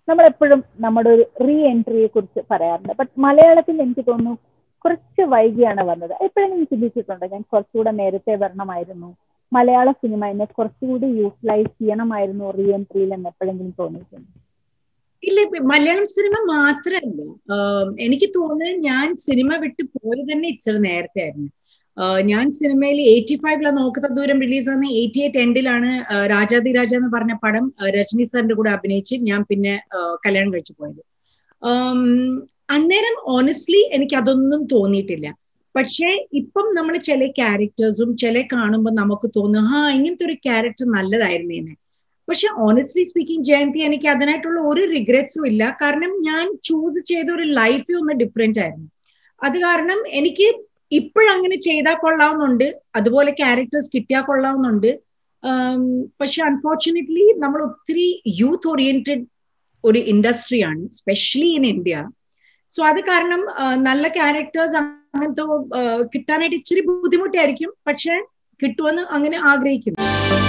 നമ്മൾ എപ്പോഴും നമ്മുടെ ഒരു റീ എൻട്രിയെ കുറിച്ച് പറയാറുണ്ട് ബട്ട് മലയാളത്തിൽ എനിക്ക് തോന്നുന്നു കുറച്ച് വൈകിയാണ് വന്നത് എപ്പോഴെങ്കിലും ചിന്തിച്ചിട്ടുണ്ടോ ഞാൻ കുറച്ചുകൂടെ നേരത്തെ വരണമായിരുന്നു മലയാള സിനിമ എന്നെ കുറച്ചുകൂടി യൂട്ടിലൈസ് ചെയ്യണമായിരുന്നു റീ എൻട്രിയിൽ എന്ന് എപ്പോഴെങ്കിലും തോന്നിയിട്ടുണ്ട് ഇല്ല മലയാളം സിനിമ മാത്രമല്ല എനിക്ക് തോന്നുന്നത് ഞാൻ സിനിമ വിട്ട് പോയത് തന്നെ ഇച്ചിരി നേരത്തെ ആയിരുന്നു ഞാൻ സിനിമയിൽ എയ്റ്റി ഫൈവിലെ നോക്കുന്ന ദൂരം റിലീസ് ആകുന്ന എയ്റ്റി എയ്റ്റ് എൻഡിലാണ് രാജാതി രാജ എന്ന് പറഞ്ഞ പടം രജനി സാറിന്റെ കൂടെ അഭിനയിച്ച് ഞാൻ പിന്നെ കല്യാണം കഴിച്ചു പോയത് അന്നേരം ഓണസ്റ്റ്ലി എനിക്ക് അതൊന്നും തോന്നിയിട്ടില്ല പക്ഷേ ഇപ്പം നമ്മൾ ചില ക്യാരക്ടേഴ്സും ചില കാണുമ്പോൾ നമുക്ക് തോന്നും ആ ഇങ്ങനത്തെ ഒരു ക്യാരക്ടർ നല്ലതായിരുന്നേനെ പക്ഷെ ഓണസ്റ്റ്ലി സ്പീക്കിംഗ് ജയന്തി എനിക്ക് അതിനായിട്ടുള്ള ഒരു റിഗ്രറ്റ്സും ഇല്ല കാരണം ഞാൻ ചൂസ് ചെയ്ത ഒരു ലൈഫേ ഒന്ന് ഡിഫറെന്റ് ആയിരുന്നു അത് കാരണം എനിക്ക് ഇപ്പോഴങ്ങനെ ചെയ്താൽ കൊള്ളാവുന്നുണ്ട് അതുപോലെ ക്യാരക്ടേഴ്സ് കിട്ടിയാൽ കൊള്ളാവുന്നുണ്ട് പക്ഷെ അൺഫോർച്ചുനേറ്റ്ലി നമ്മൾ ഒത്തിരി യൂത്ത് ഓറിയന്റഡ് ഒരു ഇൻഡസ്ട്രിയാണ് സ്പെഷ്യലി ഇൻ ഇന്ത്യ സോ അത് കാരണം നല്ല ക്യാരക്ടേഴ്സ് അങ്ങനത്തെ കിട്ടാനായിട്ട് ഇച്ചിരി ബുദ്ധിമുട്ടായിരിക്കും പക്ഷെ കിട്ടുമെന്ന് അങ്ങനെ ആഗ്രഹിക്കുന്നു